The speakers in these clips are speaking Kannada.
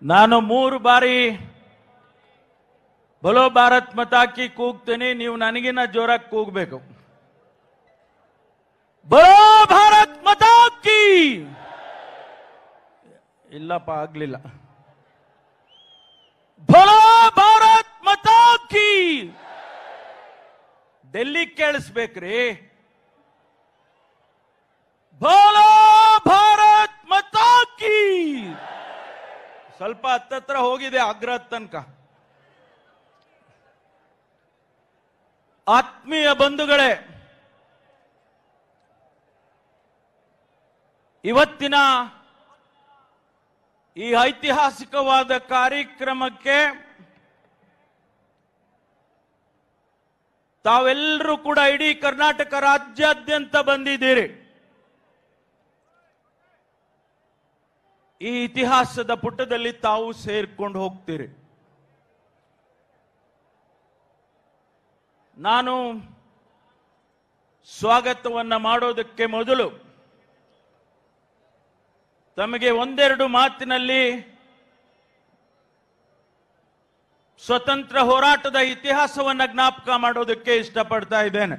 ನಾನು ಮೂರು ಬಾರಿ ಬಲೋ ಭಾರತ್ ಮತಾಕಿ ಕೂಗ್ತೀನಿ ನೀವು ನನಗಿನ್ನ ಜೋರಾಗಿ ಕೂಗ್ಬೇಕು ಬಲೋ ಭಾರತ್ ಮತಾಕಿ ಇಲ್ಲಪ್ಪ ಆಗ್ಲಿಲ್ಲ ಬಲೋ ಭಾರತ್ ಮತಾಕಿ ಡೆಲ್ಲಿ ಕೇಳಿಸ್ಬೇಕ್ರಿ ಬೋಲೋ ಭಾರತ್ ಮತಾಕಿ ಸ್ವಲ್ಪ ಹತ್ತತ್ರ ಹೋಗಿದೆ ಆಗ್ರ ತನಕ ಆತ್ಮೀಯ ಬಂಧುಗಳೇ ಇವತ್ತಿನ ಈ ಐತಿಹಾಸಿಕವಾದ ಕಾರ್ಯಕ್ರಮಕ್ಕೆ ತಾವೆಲ್ಲರೂ ಕೂಡ ಇಡೀ ಕರ್ನಾಟಕ ರಾಜ್ಯಾದ್ಯಂತ ಬಂದಿದ್ದೀರಿ ಈ ಇತಿಹಾಸದ ಪುಟದಲ್ಲಿ ತಾವು ಸೇರ್ಕೊಂಡು ಹೋಗ್ತೀರಿ ನಾನು ಸ್ವಾಗತವನ್ನ ಮಾಡೋದಕ್ಕೆ ಮೊದಲು ತಮಗೆ ಒಂದೆರಡು ಮಾತಿನಲ್ಲಿ ಸ್ವತಂತ್ರ ಹೋರಾಟದ ಇತಿಹಾಸವನ್ನ ಜ್ಞಾಪಕ ಮಾಡೋದಕ್ಕೆ ಇಷ್ಟಪಡ್ತಾ ಇದ್ದೇನೆ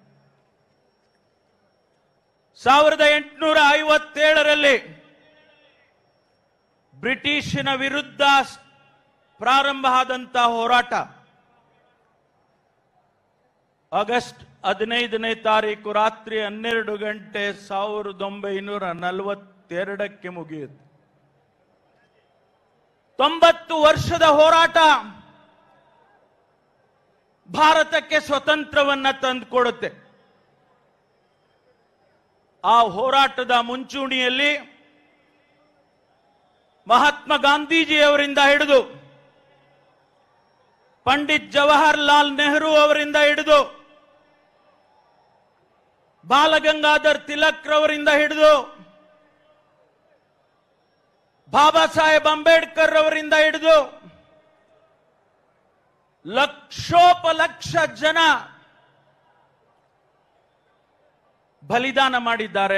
ಸಾವಿರದ ಎಂಟುನೂರ ಐವತ್ತೇಳರಲ್ಲಿ ಬ್ರಿಟಿಷಿನ ವಿರುದ್ಧ ಸ್- ಪ್ರಾರಂಭ ಆದಂತಹ ಹೋರಾಟ ಆಗಸ್ಟ್ ಹದಿನೈದನೇ ತಾರೀಕು ರಾತ್ರಿ ಹನ್ನೆರಡು ಗಂಟೆ ಸಾವಿರದ ಒಂಬೈನೂರ ನಲವತ್ತೆರಡಕ್ಕೆ ಮುಗಿಯುತ್ತೆ ತೊಂಬತ್ತು ವರ್ಷದ ಹೋರಾಟ ಭಾರತಕ್ಕೆ ಸ್ವತಂತ್ರವನ್ನ ತಂದುಕೊಡುತ್ತೆ ಆ ಹೋರಾಟದ ಮುಂಚೂಣಿಯಲ್ಲಿ ಮಹಾತ್ಮ ಗಾಂಧೀಜಿಯವರಿಂದ ಹಿಡಿದು ಪಂಡಿತ್ ಜವಾಹರ್ಲಾಲ್ ನೆಹರು ಅವರಿಂದ ಹಿಡಿದು ಬಾಲಗಂಗಾಧರ್ ತಿಲಕ್ ರವರಿಂದ ಹಿಡಿದು ಬಾಬಾ ಸಾಹೇಬ್ ಅಂಬೇಡ್ಕರ್ ಅವರಿಂದ ಹಿಡಿದು ಲಕ್ಷೋಪಲಕ್ಷ ಜನ ಬಲಿದಾನ ಮಾಡಿದ್ದಾರೆ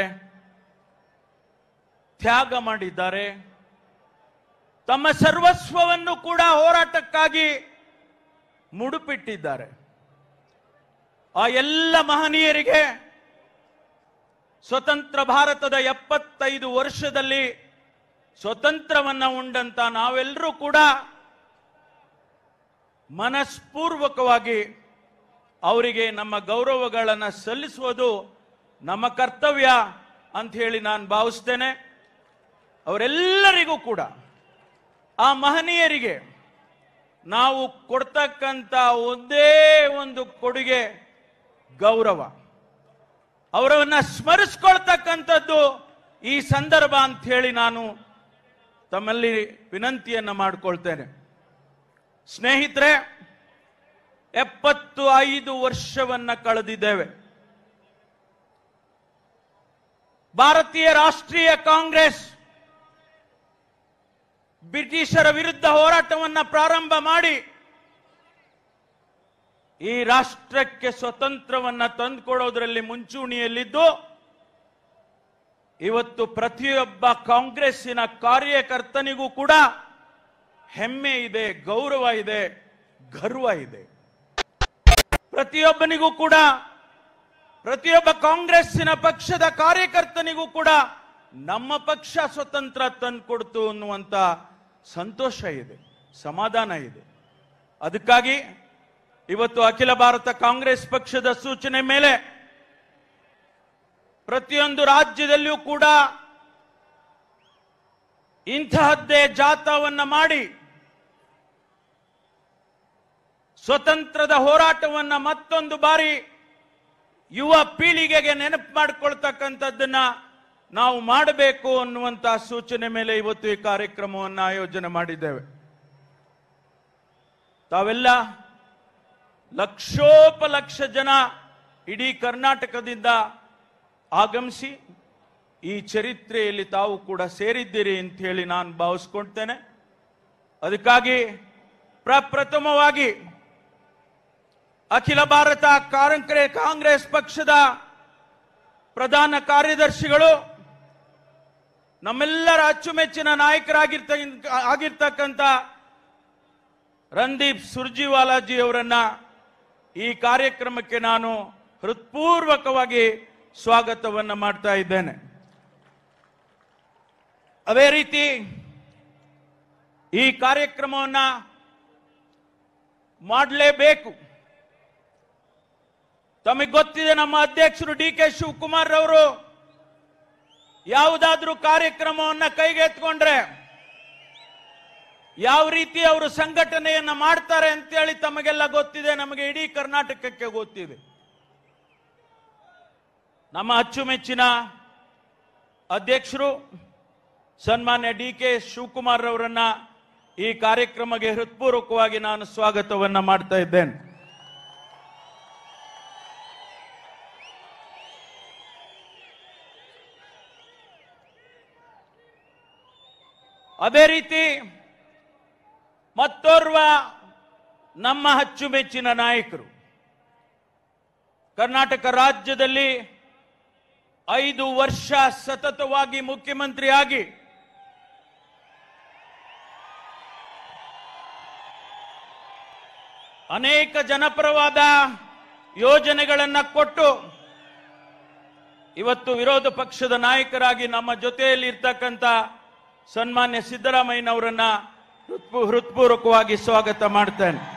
ತ್ಯಾಗ ಮಾಡಿದ್ದಾರೆ ತಮ್ಮ ಸರ್ವಸ್ವವನ್ನು ಕೂಡ ಹೋರಾಟಕ್ಕಾಗಿ ಮುಡುಪಿಟ್ಟಿದ್ದಾರೆ ಆ ಎಲ್ಲ ಮಹನೀಯರಿಗೆ ಸ್ವತಂತ್ರ ಭಾರತದ ಎಪ್ಪತ್ತೈದು ವರ್ಷದಲ್ಲಿ ಸ್ವತಂತ್ರವನ್ನ ಉಂಡಂತ ನಾವೆಲ್ಲರೂ ಕೂಡ ಮನಸ್ಪೂರ್ವಕವಾಗಿ ಅವರಿಗೆ ನಮ್ಮ ಗೌರವಗಳನ್ನು ಸಲ್ಲಿಸುವುದು ನಮ್ಮ ಕರ್ತವ್ಯ ಅಂತ ಹೇಳಿ ನಾನು ಭಾವಿಸ್ತೇನೆ ಅವರೆಲ್ಲರಿಗೂ ಕೂಡ ಆ ಮಹನೀಯರಿಗೆ ನಾವು ಕೊಡ್ತಕ್ಕಂಥ ಒಂದೇ ಒಂದು ಕೊಡುಗೆ ಗೌರವ ಅವರನ್ನ ಸ್ಮರಿಸ್ಕೊಳ್ತಕ್ಕಂಥದ್ದು ಈ ಸಂದರ್ಭ ಅಂತ ಹೇಳಿ ನಾನು ತಮ್ಮಲ್ಲಿ ವಿನಂತಿಯನ್ನ ಮಾಡಿಕೊಳ್ತೇನೆ ಸ್ನೇಹಿತರೆ ಎಪ್ಪತ್ತು ಐದು ವರ್ಷವನ್ನ ಕಳೆದಿದ್ದೇವೆ ಭಾರತೀಯ ರಾಷ್ಟ್ರೀಯ ಕಾಂಗ್ರೆಸ್ ಬ್ರಿಟಿಷರ ವಿರುದ್ಧ ಹೋರಾಟವನ್ನ ಪ್ರಾರಂಭ ಮಾಡಿ ಈ ರಾಷ್ಟ್ರಕ್ಕೆ ಸ್ವತಂತ್ರವನ್ನ ತಂದುಕೊಡೋದ್ರಲ್ಲಿ ಮುಂಚೂಣಿಯಲ್ಲಿದ್ದು ಇವತ್ತು ಪ್ರತಿಯೊಬ್ಬ ಕಾಂಗ್ರೆಸ್ಸಿನ ಕಾರ್ಯಕರ್ತನಿಗೂ ಕೂಡ ಹೆಮ್ಮೆ ಇದೆ ಗೌರವ ಇದೆ ಗರ್ವ ಇದೆ ಪ್ರತಿಯೊಬ್ಬನಿಗೂ ಕೂಡ ಪ್ರತಿಯೊಬ್ಬ ಕಾಂಗ್ರೆಸ್ಸಿನ ಪಕ್ಷದ ಕಾರ್ಯಕರ್ತನಿಗೂ ಕೂಡ ನಮ್ಮ ಪಕ್ಷ ಸ್ವತಂತ್ರ ತಂದುಕೊಡ್ತು ಅನ್ನುವಂತ ಸಂತೋಷ ಇದೆ ಸಮಾಧಾನ ಇದೆ ಅದಕ್ಕಾಗಿ ಇವತ್ತು ಅಖಿಲ ಭಾರತ ಕಾಂಗ್ರೆಸ್ ಪಕ್ಷದ ಸೂಚನೆ ಮೇಲೆ ಪ್ರತಿಯೊಂದು ರಾಜ್ಯದಲ್ಲಿಯೂ ಕೂಡ ಇಂತಹದ್ದೇ ಜಾಥಾವನ್ನ ಮಾಡಿ ಸ್ವತಂತ್ರದ ಹೋರಾಟವನ್ನ ಮತ್ತೊಂದು ಬಾರಿ ಯುವ ಪೀಳಿಗೆಗೆ ನೆನಪು ಮಾಡಿಕೊಳ್ತಕ್ಕಂಥದ್ದನ್ನ ನಾವು ಮಾಡಬೇಕು ಅನ್ನುವಂತ ಸೂಚನೆ ಮೇಲೆ ಇವತ್ತು ಈ ಕಾರ್ಯಕ್ರಮವನ್ನು ಆಯೋಜನೆ ಮಾಡಿದ್ದೇವೆ ತಾವೆಲ್ಲ ಲಕ್ಷೋಪಲಕ್ಷ ಜನ ಇಡೀ ಕರ್ನಾಟಕದಿಂದ ಆಗಮಿಸಿ ಈ ಚರಿತ್ರೆಯಲ್ಲಿ ತಾವು ಕೂಡ ಸೇರಿದ್ದೀರಿ ಅಂತ ಹೇಳಿ ನಾನು ಭಾವಿಸ್ಕೊಳ್ತೇನೆ ಅದಕ್ಕಾಗಿ ಪ್ರಪ್ರಥಮವಾಗಿ ಅಖಿಲ ಭಾರತ ಕಾರಂಕ್ರೆ ಕಾಂಗ್ರೆಸ್ ಪಕ್ಷದ ಪ್ರಧಾನ ಕಾರ್ಯದರ್ಶಿಗಳು ನಮ್ಮೆಲ್ಲರ ಅಚ್ಚುಮೆಚ್ಚಿನ ನಾಯಕರಾಗಿರ್ತ ಆಗಿರ್ತಕ್ಕಂಥ ರಂದೀಪ್ ಸುರ್ಜಿವಾಲಾಜಿ ಅವರನ್ನ ಈ ಕಾರ್ಯಕ್ರಮಕ್ಕೆ ನಾನು ಹೃತ್ಪೂರ್ವಕವಾಗಿ ಸ್ವಾಗತವನ್ನ ಮಾಡ್ತಾ ಇದ್ದೇನೆ ಅದೇ ರೀತಿ ಈ ಕಾರ್ಯಕ್ರಮವನ್ನ ಮಾಡಲೇಬೇಕು ತಮಗೆ ಗೊತ್ತಿದೆ ನಮ್ಮ ಅಧ್ಯಕ್ಷರು ಡಿ ಕೆ ಶಿವಕುಮಾರ್ ಅವರು ಯಾವುದಾದ್ರೂ ಕಾರ್ಯಕ್ರಮವನ್ನ ಕೈಗೆತ್ಕೊಂಡ್ರೆ ಯಾವ ರೀತಿ ಅವರು ಸಂಘಟನೆಯನ್ನ ಮಾಡ್ತಾರೆ ಅಂತೇಳಿ ತಮಗೆಲ್ಲ ಗೊತ್ತಿದೆ ನಮಗೆ ಇಡೀ ಕರ್ನಾಟಕಕ್ಕೆ ಗೊತ್ತಿದೆ ನಮ್ಮ ಅಚ್ಚುಮೆಚ್ಚಿನ ಅಧ್ಯಕ್ಷರು ಸನ್ಮಾನ್ಯ ಡಿ ಕೆ ಶಿವಕುಮಾರ್ ಅವರನ್ನ ಈ ಕಾರ್ಯಕ್ರಮಕ್ಕೆ ಹೃತ್ಪೂರ್ವಕವಾಗಿ ನಾನು ಸ್ವಾಗತವನ್ನ ಮಾಡ್ತಾ ಇದ್ದೇನೆ ಅದೇ ರೀತಿ ಮತ್ತೋರ್ವ ನಮ್ಮ ಅಚ್ಚುಮೆಚ್ಚಿನ ನಾಯಕರು ಕರ್ನಾಟಕ ರಾಜ್ಯದಲ್ಲಿ ಐದು ವರ್ಷ ಸತತವಾಗಿ ಮುಖ್ಯಮಂತ್ರಿಯಾಗಿ ಅನೇಕ ಜನಪರವಾದ ಯೋಜನೆಗಳನ್ನ ಕೊಟ್ಟು ಇವತ್ತು ವಿರೋಧ ಪಕ್ಷದ ನಾಯಕರಾಗಿ ನಮ್ಮ ಜೊತೆಯಲ್ಲಿ ಇರ್ತಕ್ಕಂಥ ಸನ್ಮಾನ್ಯ ಸಿದ್ದರಾಮಯ್ಯನವರನ್ನ ಹೃತ್ಪೂ ಹೃತ್ಪೂರ್ವಕವಾಗಿ ಸ್ವಾಗತ ಮಾಡ್ತೇನೆ